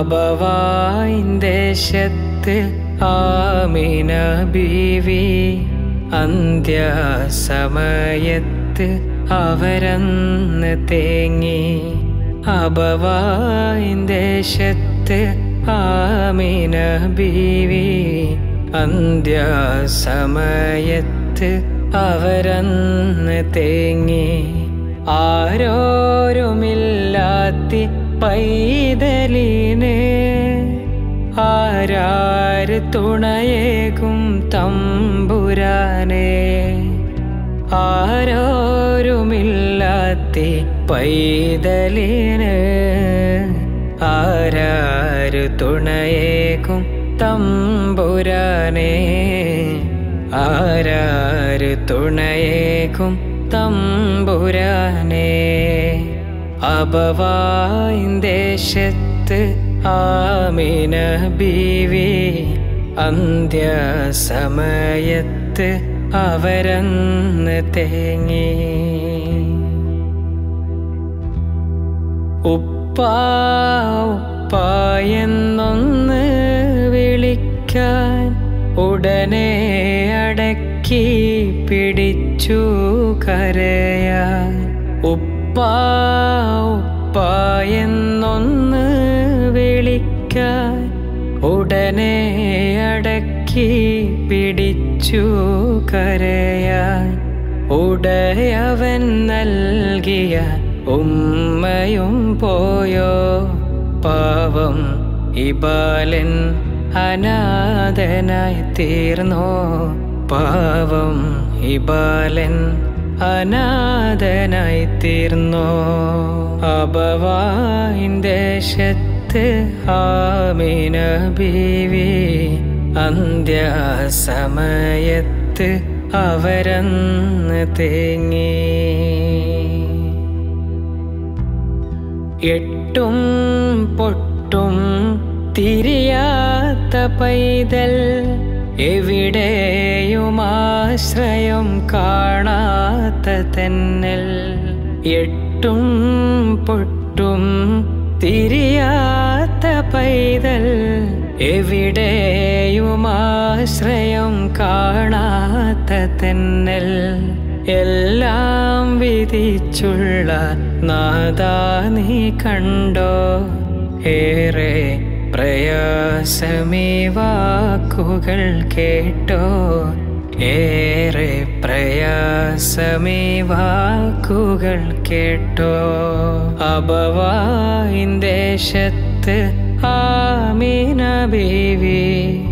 അബവായിൻ ദേശത്ത് ആമിന ബീവി അന്ത്യസമയത്ത് അവരന്ന് തേങ്ങി അബവായിൻ ദേശത്ത് ആമിന ബീവി അന്ത്യസമയത്ത് അവരന്ന് തേങ്ങി ആരോരുമില്ലാത്തി പൈതലിനെ ആരാര് തുണയേകും തമ്പുരാനെ ആരോരുമില്ലാത്തി പൈതലിന് ആരാര് തുണയേകും തമ്പുരാനെ ആരാര് തുണയേകും തമ്പുരാനെ അബവായിൻ ദേശത്ത് ആമിന ബീവി അന്ത്യസമയത്ത് അവരന്ന് തേങ്ങി ഉപ്പാ ഉപ്പാ എന്നൊന്ന് വിളിക്കാൻ ഉടനെ അടക്കി പിടിച്ചു കരയാൻ ഉപ്പാ ഉപ്പാ എന്നൊന്ന് വിളിക്കാൻ ഉടനെ അടക്കി പിടിച്ചു കരയാൻ ഉടയവൻ നൽകിയ ഉമ്മയും പോയോ പാവം ഇബാലൻ അനാഥനായി തീർന്നോ പാവം ഇബാലൻ അനാഥനായി തീർന്നോ അബവായിൻ ദേശത്ത് ആമിന ബീവി അന്ത്യസമയത്ത് അവരന്ന് തേങ്ങി എട്ടും പൊട്ടും തിരിയാത്ത പൈതൽ എവിടെയും ആശ്രയം കാണാത്ത തെന്നൽ എട്ടും പൊട്ടും തിരിയാത്ത പൈതൽ എവിടെയും ആശ്രയം കാണാത്ത തെന്നൽ എല്ലാം വിധിച്ചുള്ള നാദാ നീ കണ്ടോ ഏറെ പ്രയാസമീ വാക്കുകൾ കേട്ടോ ഏറെ പ്രയാസമീ വാക്കുകൾ കേട്ടോ അബവായിൻ ദേശത്ത് ആമീന ബീവി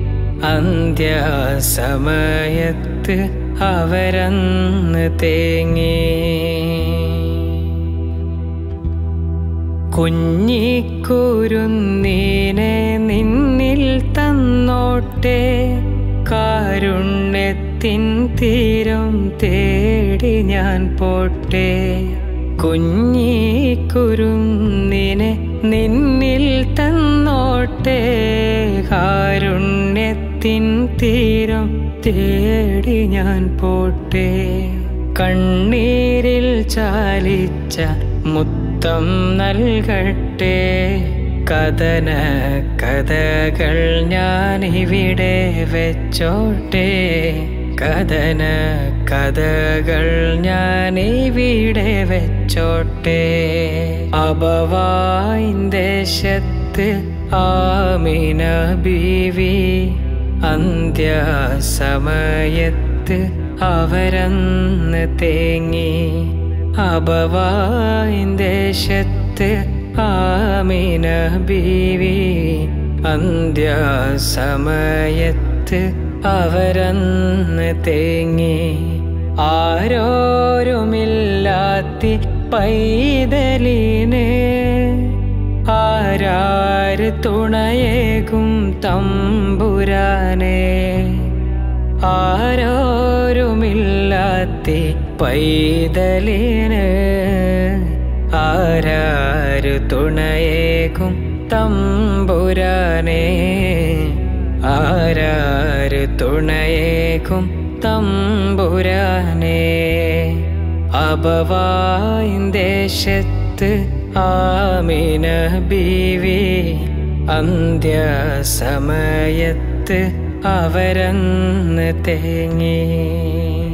അന്ത്യസമയത്ത് അവരന്ന് തേങ്ങി കുഞ്ഞിക്കുരുന്നീനെ നിന്നിൽ തന്നോട്ടെ കാരുണ്യത്തിൻ തീരം തേടി ഞാൻ പോട്ടെ കുഞ്ഞിക്കുരുന്നിനെ നിന്നിൽ തന്നോട്ടെ കാരുണ്യത്തിൻ തീരം തേടി ഞാൻ പോട്ടെ കണ്ണീരിൽ ചാലിച്ച മുത്തം നൽകട്ടെ കഥന കഥകൾ ഞാൻ ഇവിടെ വെച്ചോട്ടെ കഥന കഥകൾ ഞാൻ ഇവിടെ വെച്ചോട്ടെ അബവായിൻ ദേശത്ത് ആമിന ബീവി അന്ത്യസമയത്ത് അവരന്ന് തേങ്ങി അബവായിൻ ദേശത്ത് ആമിന ബീവി അന്ത്യസമയത്ത് അവരന്ന് തേങ്ങി ആരോരുമില്ലാത്തി പൈതലിനെ ആരാര് തുണയേകും തമ്പുരാനെ ആരോരുമില്ലാത്തി പൈതലിന് ആരാര് തുണയേകും തമ്പുരാനെ ആരാര് തുണയേകും തമ്പുരാനെ അബവായിൻ ദേശത്ത് ആമിന ബീവി അന്ത്യസമയത്ത് അവരന്ന് തേങ്ങി